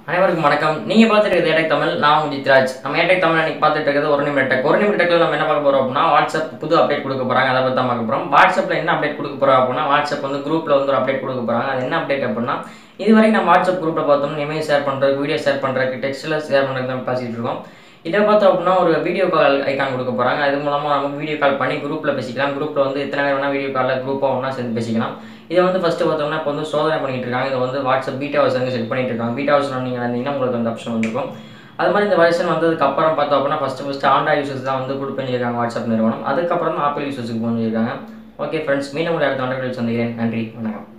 அனைவருக்கும் வணக்கம் நீங்க பார்த்துட்டு இருக்கிறது ஏடெக் தமிழ் நான் உங்க ஜித்ராஜ் நம்ம ஏடெக் தமிழ் இன்னைக்கு பார்த்துட்டு இருக்கிறது ஒரு நிமிடம் டெக் ஒரு நிமிடம் டெக்ல நம்ம என்ன பார்க்க போறோம் அப்படின்னா வாட்ஸ்அப் புது அப்டேட் கொடுக்க போறாங்க அதை பத்தி தான் பார்க்க போறோம் வாட்ஸ்அப்ல என்ன அப்டேட் கொடுக்க போறோம் அப்படின்னா வாட்ஸ்அப் வந்து குரூப்ல வந்து ஒரு அப்டேட் கொடுக்க போறாங்க அது என்ன அப்டேட் அப்படின்னா இதுவரை நம்ம வாட்ஸ்அப் குரூப்ல பார்த்தோம்னா இமெயில் ஷேர் பண்றது வீடியோ ஷேர் பண்றதுக்கு டெக்ஸ்ட்ல ஷேர் பண்றதுக்கு தான் பேசிட்டு இருக்கோம் இதை பார்த்தோம் அப்படின்னா ஒரு வீடியோ கால் ஐக்கான் கொடுக்க போறாங்க அது மூலமா நம்ம வீடியோ கால் பண்ணி குரூப்ல பேசிக்கலாம் குரூப்ல வந்து எத்தனை பேர் வேணா வீடியோ காலில் குரூப்பாக ஒன்றா சேர்ந்து பேசிக்கலாம் இதை வந்து ஃபர்ஸ்ட் பார்த்தோம்னா இப்போ வந்து சோதனை பண்ணிட்டு இருக்காங்க இதை வந்து வாட்ஸ்அப் பீட்டா வந்து செட் பண்ணிட்டு இருக்காங்க பீட்டா வர்ஷன் நீங்கள் வந்தீங்கன்னா உங்களுக்கு அந்த ஆப்ஷன் வந்திருக்கும் அது மாதிரி இந்த வருஷன் வந்ததுக்கு அப்புறம் பார்த்தோம் அப்படின்னா ஃபர்ஸ்ட் ஃபர்ஸ்ட் ஆண்ட்ராய்ட் யூசர்ஸ் தான் வந்து கொடுத்து பண்ணியிருக்காங்க வாட்ஸ்அப் நிறுவனம் அதுக்கப்புறம் தான் ஆப்பிள் யூசர்ஸுக்கு பண்ணியிருக்காங்க ஓகே ஃப்ரெண்ட்ஸ் மீண்டும் உங்களை அடுத்த ஆண்டு சந்திக்கிறேன் நன்றி வணக்கம்